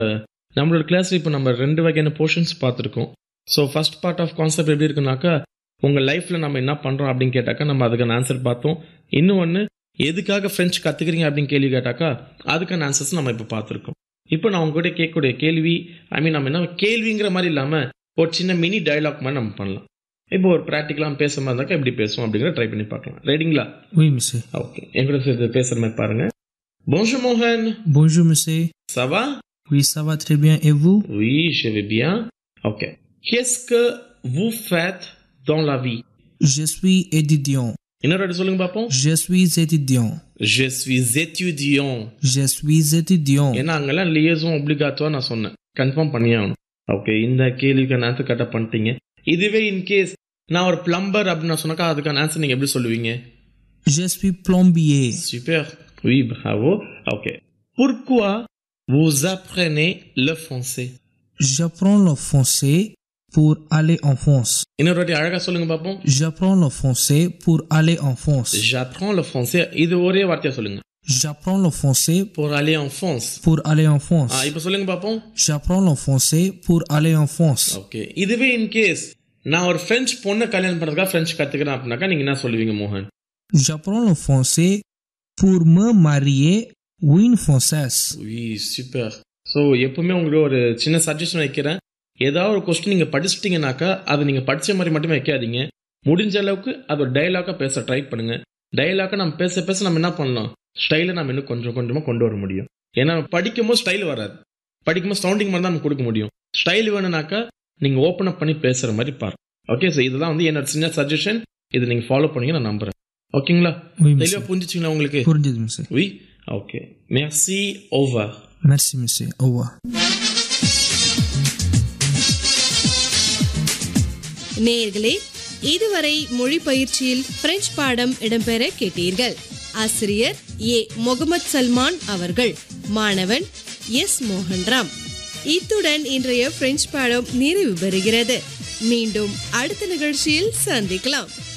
நம்மளோட கிளாஸில் இப்போ நம்ம ரெண்டு வகையான போர்ஷன்ஸ் பார்த்துருக்கோம் so first part of concept எப்படி இருக்குனாக்கா உங்கள் லைஃப்பில் நம்ம என்ன பண்ணுறோம் அப்படின்னு கேட்டாக்கா நம்ம அதுக்கான ஆன்சர் பார்த்தோம் இன்னொன்று எதுக்காக ஃப்ரெஞ்ச் கற்றுக்கிறீங்க அப்படின்னு கேள்வி கேட்டாக்கா அதுக்கான ஆன்சர்ஸ் நம்ம இப்போ பார்த்துருக்கோம் இப்போ நான் உங்ககிட்ட கேட்கக்கூடிய கேள்வி ஐ மீன் நம்ம என்ன கேள்விங்கிற மாதிரி இல்லாமல் ஒரு சின்ன மினி டயலாக் மாதிரி நம்ம பண்ணலாம் இப்போ ஒரு ப்ராக்டிக்கலாக பேசுற மாதிரி இருந்தாக்கா எப்படி பேசுவோம் அப்படிங்கிற ட்ரை பண்ணி பார்க்கலாம் ரெடிங்களா Oui, monsieur. ஓகே என் கூட சேர்த்து பேசுகிற மாதிரி பாருங்க Bonjour Mohan, Bonjour, monsieur. ça va Oui, ça va très bien. Et vous Oui, je vais bien. Ok. Qu'est-ce que vous faites dans la vie Je suis étudiant. இன்னொரு வாட்டி சொல்லுங்க பார்ப்போம் Je suis étudiant. Je suis étudiant. Je suis étudiant. ஏன்னா அங்கெல்லாம் லியஸும் ஒப்ளிகாத்துவா நான் சொன்னேன் confirm பண்ணியே ஆகணும் ஓகே இந்த கேள்விக்கான ஆன்சர் கரெக்டாக பண்ணிட்டீங்க இதுவே இன்கேஸ் நான் ஒரு பிளம்பர் அப்படின்னு நான் சொன்னாக்கா அதுக்கான ஆன்சர் நீங்கள் எப்படி சொல்லுவீங்க Je suis plombier. Super. Oui, bravo. Ok. Pourquoi vous apprenez le français J'apprends le français pour aller en France. இன்னொரு வாட்டி அழகா சொல்லுங்க பார்ப்போம் J'apprends le français pour aller en France. J'apprends le français இது ஒரே வார்த்தையா சொல்லுங்க J'apprends le français pour aller en France pour aller en France. ஆ இப்போ சொல்லுங்க பார்ப்போம் J'apprends le français pour aller en France. Okay இதுவே இன் கேஸ் நான் ஒரு ஃப்ரெஞ்ச் பொண்ணை கல்யாணம் பண்ணுறதுக்காக ஃப்ரெஞ்ச் கற்றுக்கிறேன் அப்படின்னாக்கா நீங்கள் என்ன சொல்லுவீங்க மோகன் J'apprends le français pour me marier ou une française. வி சூப்பர் ஸோ எப்பவுமே உங்களுக்கு ஒரு சின்ன சஜஷன் வைக்கிறேன் ஏதாவது ஒரு கொஸ்டின் நீங்கள் படிச்சிட்டிங்கனாக்கா அதை நீங்கள் படித்த மாதிரி மட்டுமே வைக்காதீங்க முடிஞ்ச அளவுக்கு அதை டயலாக்காக பேச ட்ரை பண்ணுங்க டயலாக்காக நம்ம பேச பேச நம்ம என்ன பண்ணலாம் ஸ்டைலை நம்ம இன்னும் கொஞ்சம் கொஞ்சமாக கொண்டு வர முடியும் ஏன்னா படிக்கும்போது ஸ்டைல் வராது படிக்கும்போது சவுண்டிங் மாதிரி தான் நம்ம கொடுக்க முடியும் ஸ்டைல் வேணும்னாக்கா நீங்கள் ஓப்பன் அப் பண்ணி பேசுகிற மாதிரி பாருங்க ஓகே சார் இதுதான் வந்து என்னோட சின்ன சஜஷன் இதை நீங்கள் ஃபாலோ பண்ணீங்க நான் நம்புறேன் ஓகேங்களா Oui, தெளிவாக monsieur. புரிஞ்சிச்சிங்களா உங்களுக்கு Pour monsieur. Oui Ok. Merci. Au revoir. Merci, monsieur. Au revoir. நேயர்களே இதுவரை மொழி பயிற்சியில் பிரெஞ்சு பாடம் இடம்பெற கேட்டீர்கள் ஆசிரியர் ஏ முகமது சல்மான் அவர்கள் மாணவன் எஸ் மோகன்ராம் இத்துடன் இன்றைய பிரெஞ்சு பாடம் நிறைவு பெறுகிறது மீண்டும் அடுத்த நிகழ்ச்சியில் சந்திக்கலாம்